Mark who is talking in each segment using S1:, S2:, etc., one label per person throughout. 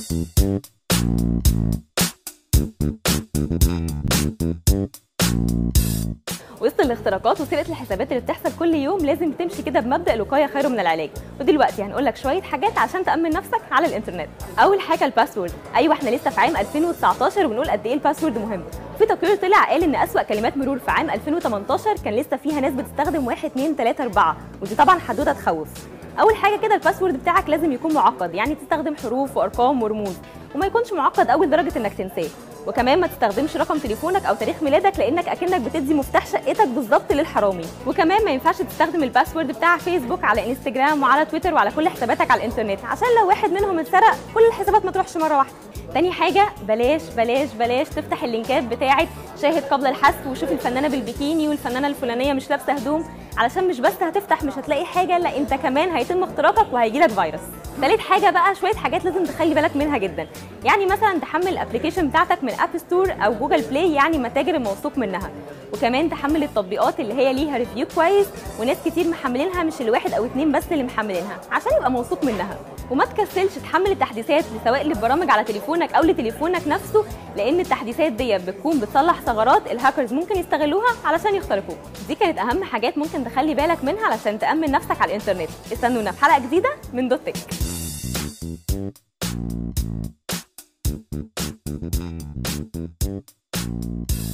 S1: وسط الاختراقات وسرقه الحسابات اللي بتحصل كل يوم لازم تمشي كده بمبدا الوقايه خير من العلاج ودلوقتي هنقول لك شويه حاجات عشان تامن نفسك على الانترنت اول حاجه الباسورد ايوه احنا لسه في عام 2019 وبنقول قد ايه الباسورد مهم في تقرير طلع قال ان اسوا كلمات مرور في عام 2018 كان لسه فيها ناس بتستخدم 1 2 3 4 ودي طبعا حدوته تخوف اول حاجه كده الباسورد بتاعك لازم يكون معقد يعني تستخدم حروف وارقام ورموز وما يكونش معقد قوي لدرجه انك تنساه وكمان ما تستخدمش رقم تليفونك او تاريخ ميلادك لانك اكنك بتدي مفتاح شقتك بالظبط للحرامي وكمان ما ينفعش تستخدم الباسورد بتاع فيسبوك على انستجرام وعلى تويتر وعلى كل حساباتك على الانترنت عشان لو واحد منهم اتسرق كل الحسابات ما تروحش مره واحده تاني حاجة بلاش بلاش بلاش تفتح اللينكات بتاعت شاهد قبل الحذف وشوف الفنانة بالبيكيني والفنانة الفلانية مش لابسة هدوم علشان مش بس هتفتح مش هتلاقي حاجة لا انت كمان هيتم اختراقك وهيجيلك فيروس تالت حاجة بقى شوية حاجات لازم تخلي بالك منها جدا يعني مثلا تحمل الابلكيشن بتاعتك من اب ستور او جوجل بلاي يعني متاجر الموثوق منها وكمان تحمل التطبيقات اللي هي ليها ريفيو كويس وناس كتير محملينها مش الواحد او اتنين بس اللي محملينها عشان يبقى موثوق منها وما تكسلش تحمل التحديثات سواء للبرامج على تليفونك او لتليفونك نفسه لان التحديثات دي بتكون بتصلح ثغرات الهاكرز ممكن يستغلوها علشان يخترقوك دي كانت اهم حاجات ممكن تخلي بالك منها علشان تامن نفسك على الانترنت استنونا في حلقه جديده من دوت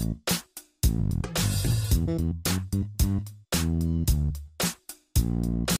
S1: تك